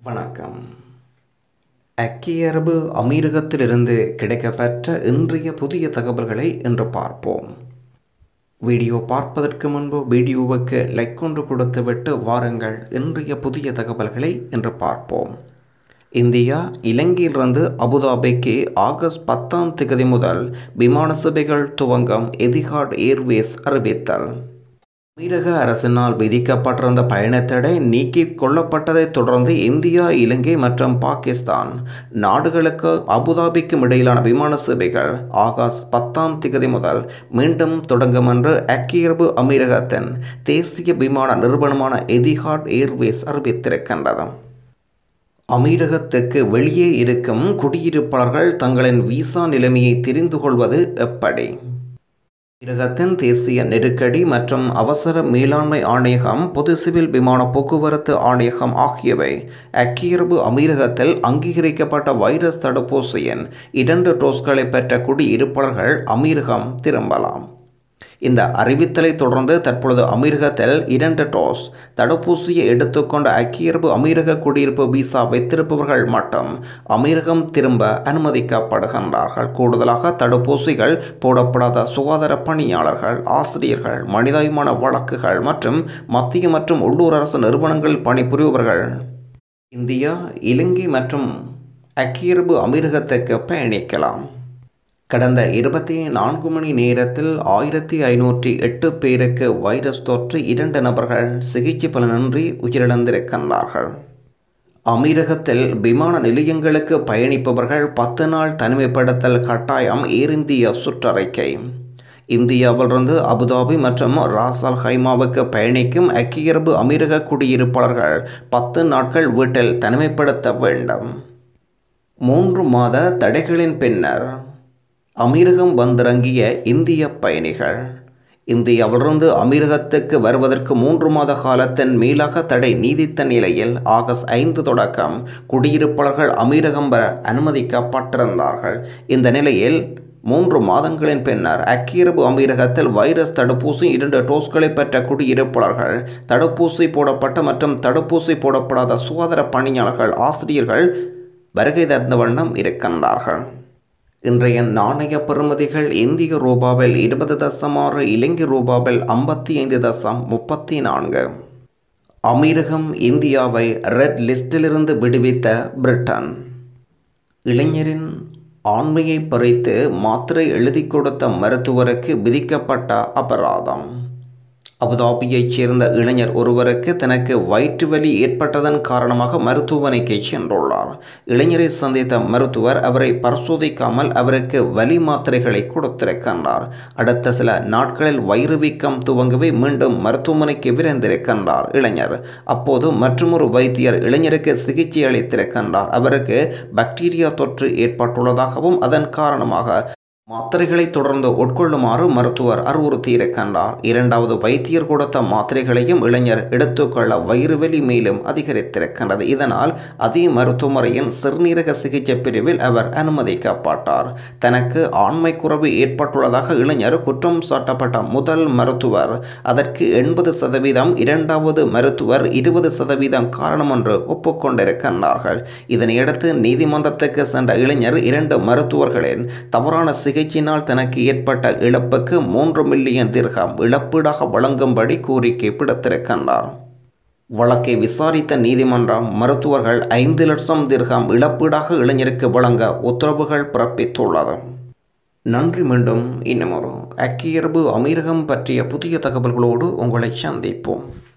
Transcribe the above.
வணக்கம் ஐக்கிய அரபு அமீரகத்திலிருந்து கிடைக்கப்பெற்ற இன்றைய புதிய தகவல்களை இன்று பார்ப்போம் வீடியோ பார்ப்பதற்கு முன்பு வீடியோவுக்கு லைக் கொண்டு கொடுத்துவிட்டு வாருங்கள் இன்றைய புதிய தகவல்களை இன்று பார்ப்போம் இந்தியா இலங்கையிலிருந்து அபுதாபிக்கு ஆகஸ்ட் பத்தாம் திகதி முதல் விமான சேவைகள் துவங்கம் எதிஹாட் ஏர்வேஸ் அறிவித்தல் அமீரக அரசினால் விதிக்கப்பட்டிருந்த பயணத்தடை நீக்கிக் கொள்ளப்பட்டதைத் தொடர்ந்து இந்தியா இலங்கை மற்றும் பாகிஸ்தான் நாடுகளுக்கு அபுதாபிக்கும் இடையிலான விமான சேவைகள் ஆகஸ்ட் பத்தாம் திகதி முதல் மீண்டும் தொடங்கும் என்று ஐக்கிய அரபு அமீரகத்தின் தேசிய விமான நிறுவனமான எதிஹாட் ஏர்வேஸ் அறிவித்திருக்கின்றது அமீரகத்துக்கு வெளியே இருக்கும் குடியிருப்பாளர்கள் தங்களின் விசா நிலைமையை தெரிந்து கொள்வது எப்படி அமீரகத்தின் தேசிய நெருக்கடி மற்றும் அவசர மேலாண்மை ஆணையகம் பொது சிவில் விமான போக்குவரத்து ஆணையகம் ஆகியவை ஐக்கிய அரபு அமீரகத்தில் அங்கீகரிக்கப்பட்ட வைரஸ் தடுப்பூசியின் இரண்டு டோஸ்களை பெற்ற குடியிருப்பாளர்கள் அமீரகம் திரும்பலாம் இந்த அறிவித்தலை தொடர்ந்து தற்பொழுது அமீரகத்தில் இரண்டு டோஸ் தடுப்பூசியை எடுத்துக்கொண்ட ஐக்கிய அரபு அமீரக குடியிருப்பு விசா வைத்திருப்பவர்கள் மட்டும் அமீரகம் திரும்ப அனுமதிக்கப்படுகின்றார்கள் கூடுதலாக தடுப்பூசிகள் போடப்படாத சுகாதார பணியாளர்கள் ஆசிரியர்கள் மனிதாயமான வழக்குகள் மற்றும் மத்திய மற்றும் உள்ளூர் அரசு நிறுவனங்களில் பணிபுரிபவர்கள் இந்தியா இலங்கை மற்றும் ஐக்கிய அரபு அமீரகத்துக்கு பயணிக்கலாம் கடந்த இருபத்தி நான்கு மணி நேரத்தில் ஆயிரத்தி ஐநூற்றி எட்டு பேருக்கு வைரஸ் தொற்று இரண்டு நபர்கள் சிகிச்சை பலனின்றி உயிரிழந்திருக்கின்றார்கள் அமீரகத்தில் விமான நிலையங்களுக்கு பயணிப்பவர்கள் பத்து நாள் தனிமைப்படுத்தல் கட்டாயம் ஏர் இந்திய சுற்றறிக்கை இந்தியாவிலிருந்து அபுதாபி மற்றும் ராசால் ஹைமாவுக்கு பயணிக்கும் ஐக்கிய அரபு அமீரக குடியிருப்பாளர்கள் பத்து நாட்கள் வீட்டில் தனிமைப்படுத்த வேண்டும் மூன்று மாத தடைகளின் பின்னர் அமீரகம் வந்திறங்கிய இந்திய பயணிகள் இந்தியாவிலிருந்து அமீரகத்துக்கு வருவதற்கு மூன்று மாத காலத்தின் மேலாக தடை நீடித்த நிலையில் ஆகஸ்ட் ஐந்து தொடக்கம் குடியிருப்பாளர்கள் அமீரகம் வர அனுமதிக்கப்பட்டிருந்தார்கள் இந்த நிலையில் மூன்று மாதங்களின் பின்னர் ஐக்கிய அரபு அமீரகத்தில் வைரஸ் தடுப்பூசி இரண்டு டோஸ்களை பெற்ற குடியிருப்பாளர்கள் தடுப்பூசி போடப்பட்ட மற்றும் தடுப்பூசி போடப்படாத சுகாதார பணியாளர்கள் ஆசிரியர்கள் வருகை தந்த வண்ணம் இருக்கின்றார்கள் இன்றைய நாணய பெறுமதிகள் இந்திய ரூபாவில் இருபது தசம் ஆறு இலங்கை ரூபாவில் ஐம்பத்தி ஐந்து தசம் முப்பத்தி நான்கு அமீரகம் இந்தியாவை ரெட் லிஸ்டிலிருந்து விடுவித்த பிரிட்டன் இளைஞரின் ஆண்மையை பறித்து மாத்திரை எழுதி கொடுத்த மருத்துவருக்கு விதிக்கப்பட்ட அபராதம் அபுதாபியைச் சேர்ந்த இளைஞர் ஒருவருக்கு தனக்கு வயிற்று வலி ஏற்பட்டதன் காரணமாக மருத்துவமனைக்கு சென்றுள்ளார் இளைஞரை சந்தித்த மருத்துவர் அவரை பரிசோதிக்காமல் அவருக்கு வலி மாத்திரைகளை கொடுத்திருக்கின்றார் அடுத்த சில நாட்களில் வயிறு வீக்கம் துவங்கவே மீண்டும் மருத்துவமனைக்கு விரைந்திருக்கின்றார் இளைஞர் அப்போது மற்றொரு வைத்தியர் இளைஞருக்கு சிகிச்சை அளித்திருக்கின்றார் அவருக்கு பாக்டீரியா தொற்று ஏற்பட்டுள்ளதாகவும் அதன் காரணமாக மாத்திரைகளை தொடர்ந்து உட்கொள்ளுமாறு மருத்துவர் அறிவுறுத்தியிருக்கின்றார் இரண்டாவது வைத்தியர் கொடுத்த மாத்திரைகளையும் இளைஞர் எடுத்துக்கொள்ள வயிறுவலி மேலும் அதிகரித்திருக்கின்றது இதனால் அதே மருத்துவமனையின் சிறுநீரக சிகிச்சை பிரிவில் அவர் அனுமதிக்கப்பட்டார் தனக்கு ஆண்மை குறைவு ஏற்பட்டுள்ளதாக இளைஞர் குற்றம் சாட்டப்பட்ட முதல் மருத்துவர் அதற்கு எண்பது சதவீதம் இரண்டாவது மருத்துவர் இருபது சதவீதம் காரணம் என்று ஒப்புக்கொண்டிருக்கின்றார்கள் இதனையடுத்து நீதிமன்றத்துக்கு சென்ற இளைஞர் இரண்டு மருத்துவர்களின் தவறான சிகிச்சையினால் தனக்கு ஏற்பட்ட இழப்புக்கு மூன்று மில்லியன் திர்கம் இழப்பீடாக வழங்கும்படி கோரிக்கை விடுத்திருக்கின்றார் வழக்கை விசாரித்த நீதிமன்றம் மருத்துவர்கள் ஐந்து லட்சம் திர்கம் இழப்பீடாக இளைஞருக்கு வழங்க உத்தரவுகள் பிறப்பித்துள்ளது நன்றி மீண்டும் இன்னும் ஒரு ஐக்கிய அரபு அமீரகம் பற்றிய புதிய தகவல்களோடு உங்களை சந்திப்போம்